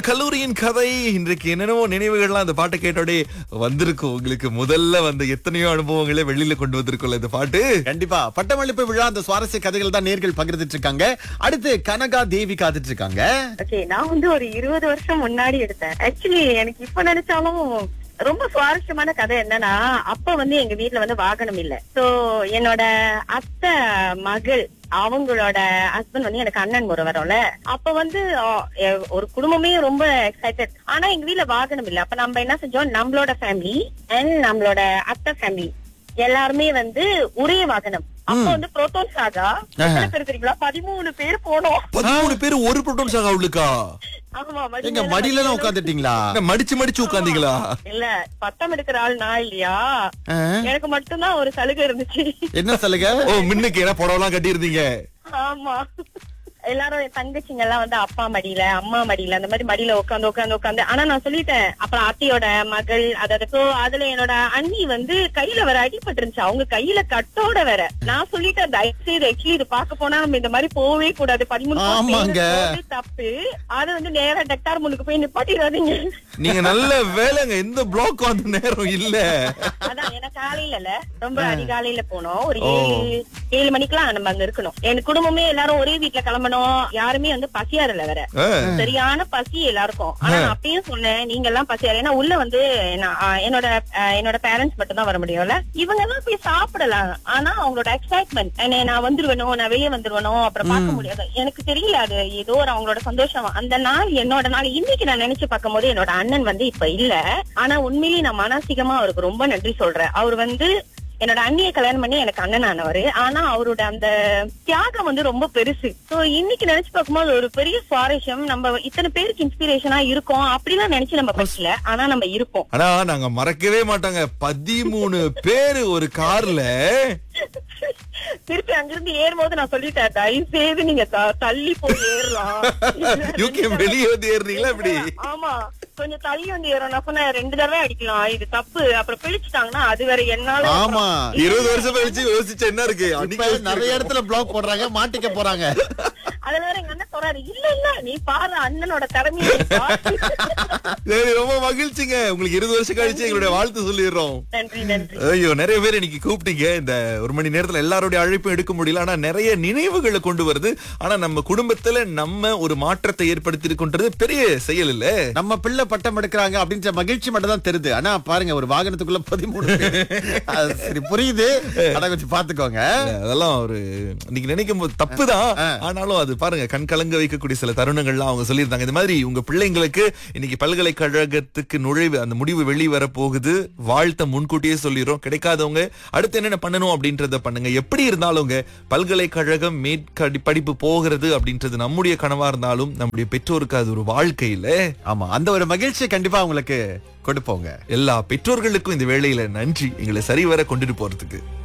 கல்லூரியின் கதை இன்றைக்கு என்னென்னவோ நினைவுகள்லாம் அந்த பாட்டை கேட்டோடே வந்திருக்கும் உங்களுக்கு முதல்ல வந்த எத்தனையோ அனுபவங்களே வெளியில கொண்டு வந்திருக்கும்ல இந்த பாட்டு கண்டிப்பா பட்டமளிப்பு விழா அந்த சுவாரஸ்ய கதைகள் தான் நேர்கள் பகிர்ந்துட்டு இருக்காங்க அடுத்து கனகா தேவி காத்துட்டு இருக்காங்க ஓகே நான் வந்து ஒரு இருபது வருஷம் முன்னாடி எடுத்தேன் ஆக்சுவலி எனக்கு இப்ப நினைச்சாலும் ரொம்ப சுவாரஸ்யமான கதை என்னன்னா அப்ப வந்து எங்க வீட்ல வந்து வாகனம் இல்ல சோ என்னோட அத்தை மகள் அவங்களோட ஹஸ்பண்ட் வந்து எனக்கு அண்ணன் முறை வரும்ல அப்ப வந்து ஆ, எ- ஒரு குடும்பமே ரொம்ப எக்ஸைட்டட் ஆனா எங்க வீட்ல வாகனம் இல்ல அப்ப நம்ம என்ன செஞ்சோம் நம்மளோட ஃபேமிலி அண்ட் நம்மளோட அத்தை ஃபேமிலி எல்லாருமே வந்து ஒரே வாகனம் அப்ப வந்து புரோட்டோன் சாகா எத்தனை பேர் தெரியுங்களா பதிமூணு பேர் போனோம் பதிமூணு பேர் ஒரு புரோட்டோன் சாகா உள்ளுக்கா ஆமா எங்க மடியில மடியில எல்லாம் உட்காந்துட்டீங்களா என்ன, மடிச்சு மடிச்சு உட்காந்தீங்களா இல்ல பட்டம் எடுக்கிற ஆள் நான் இல்லையா ஆ? எனக்கு மட்டும்தான் ஒரு சலுகை இருந்துச்சு என்ன சொல்லுங்க ஓ முன்னுக்கு ஏன்னா புடவெல்லாம் கட்டி இருந்தீங்க ஆமா எல்லாரும் என் தங்கச்சிங்க எல்லாம் வந்து அப்பா மடியில அம்மா மடியில அந்த மாதிரி மடியில உட்காந்து உட்காந்து உட்காந்து ஆனா நான் சொல்லிட்டேன் அப்புறம் அத்தையோட மகள் அதாவது so அதுல என்னோட அண்ணி வந்து கையில வேற அடிபட்டு இருந்துச்சு அவங்க கையில கட்டோட வேற நான் சொல்லிட்டேன் தயவு செய்து ஆக்சுவலி இது பார்க்க போனா நம்ம இந்த மாதிரி போகவே கூடாது பதிமூணு பேர் ஆமாங்க. போறது தப்பு அது வந்து நேரா டக்டார் முன்னுக்கு போய் நிப்பாட்டிடாதீங்க நீங்க நல்ல வேலைங்க எந்த பிளாக் வந்த நேரம் இல்ல அதான் எனக்கு காலையில ரொம்ப அதிகாலையில போனோம் ஒரு ஏழு ஏழு மணிக்கெல்லாம் நம்ம அங்க இருக்கணும் என் குடும்பமே எல்லாரும் ஒரே வீட்ல கிளம்பணும் யாருமே வந்து பசியாறல வேற ஆ. சரியான பசி எல்லாருக்கும் ஆனா நான் அப்பயும் சொன்னேன் நீங்க எல்லாம் பசியாரு ஏன்னா உள்ள வந்து நான், ஆ, என்னோட ஆ, என்னோட பேரண்ட்ஸ் மட்டும் தான் வர முடியும்ல இவங்க எல்லாம் போய் சாப்பிடலாம் ஆனா அவங்களோட எக்ஸைட்மெண்ட் நான் வந்துருவேனோ நான் வெளியே வந்துருவேனோ அப்புறம் பார்க்க முடியாது எனக்கு தெரியல அது ஏதோ ஒரு அவங்களோட சந்தோஷம் அந்த நாள் என்னோட நாள் இன்னைக்கு நான் நினைச்சு பார்க்கும்போது என்னோட அண்ணன் வந்து இப்ப இல்ல ஆனா உண்மையிலேயே நான் மனசிகமா அவருக்கு ரொம்ப நன்றி சொல்றேன் அவர் வந்து என்னோட அண்ணியை கல்யாணம் பண்ணி எனக்கு அண்ணன் ஆனவரு ஆனா அவரோட அந்த தியாகம் வந்து ரொம்ப பெருசு சோ இன்னைக்கு நினைச்சு பார்க்கும்போது ஒரு பெரிய சுவாரஸ்யம் நம்ம இத்தனை பேருக்கு இன்ஸ்பிரேஷனா இருக்கோம் அப்படிலாம் நினைச்சு நம்ம படிக்கல ஆனா நம்ம இருப்போம் ஆனா நாங்க மறக்கவே மாட்டாங்க பதிமூணு பேரு ஒரு கார்ல திருப்பி அங்கிருந்து ஏறும்போது நான் சொல்லிட்டேன் தயவு செய்து நீங்க த- தள்ளி போய் ஏறலாம் யூகே வெளியே வந்து ஏறுறீங்களா இப்படி ஆமா கொஞ்சம் தள்ளி வந்து ஏறும் நான் சொன்னேன் ரெண்டு தடவை அடிக்கலாம் இது தப்பு அப்புறம் பிடிச்சிட்டாங்கன்னா அது வேற என்னால ஆமா இருபது வருஷம் கழிச்சு யோசிச்சா என்ன இருக்கு இப்ப அன்னைக்கு நிறைய இடத்துல பிளாக் போடுறாங்க மாட்டிக்க போறாங்க அதுல வேற எங்க அண்ணன் சொல்றாரு இல்ல இல்ல நீ பாரு அண்ணனோட திறமையை நீ பாரு." சரி ரொம்ப மகிழ்ச்சிங்க உங்களுக்கு இருபது வருஷம் கழிச்சு எங்களுடைய வாழ்த்து சொல்லிடுறோம் நன்றி நன்றி ஐயோ நிறைய பேர் இன்னைக்கு கூப்பிட்டீங்க இந்த ஒரு மணி நேரத்துல எல்லாருடைய அழைப்பும் எடுக்க முடியல ஆனா நிறைய நினைவுகளை கொண்டு வருது ஆனா நம்ம குடும்பத்துல நம்ம ஒரு மாற்றத்தை ஏற்படுத்தி இருக்கோன்றது பெரிய செயல் இல்ல நம்ம பிள்ளை பட்டம் எடுக்கிறாங்க அப்படின்ற மகிழ்ச்சி மட்டும் தான் தெரியுது ஆனா பாருங்க ஒரு வாகனத்துக்குள்ள பதிமூணு பேர். அது சரி புரியுது ஆனா கொஞ்சம் பாத்துக்கோங்க அதெல்லாம் ஒரு இன்னைக்கு நினைக்கும் போது தப்புதான் ஆனாலும் அது பாருங்க கண் கலங்க வைக்கக்கூடிய சில தருணங்கள்லாம் அவங்க சொல்லியிருந்தாங்க இந்த மாதிரி உங்க பிள்ளைங்களுக்கு இன்னைக்கு பல்கலைக்கழகத்துக்கு நுழைவு அந்த முடிவு வெளி வர போகுது வாழ்த்த முன்கூட்டியே சொல்லிடுறோம் கிடைக்காதவங்க அடுத்து என்னென்ன பண்ணணும் அப்படின்றத பண்ணுங்க எப்படி இருந்தாலுங்க பல்கலைக்கழகம் மேற்கடி படிப்பு போகிறது அப்படின்றது நம்முடைய கனவா இருந்தாலும் நம்முடைய பெற்றோருக்கு அது ஒரு வாழ்க்கையில ஆமா அந்த ஒரு மகிழ்ச்சியை கண்டிப்பா உங்களுக்கு கொடுப்போங்க எல்லா பெற்றோர்களுக்கும் இந்த வேளையில நன்றி எங்களை சரிவர கொண்டுட்டு போறதுக்கு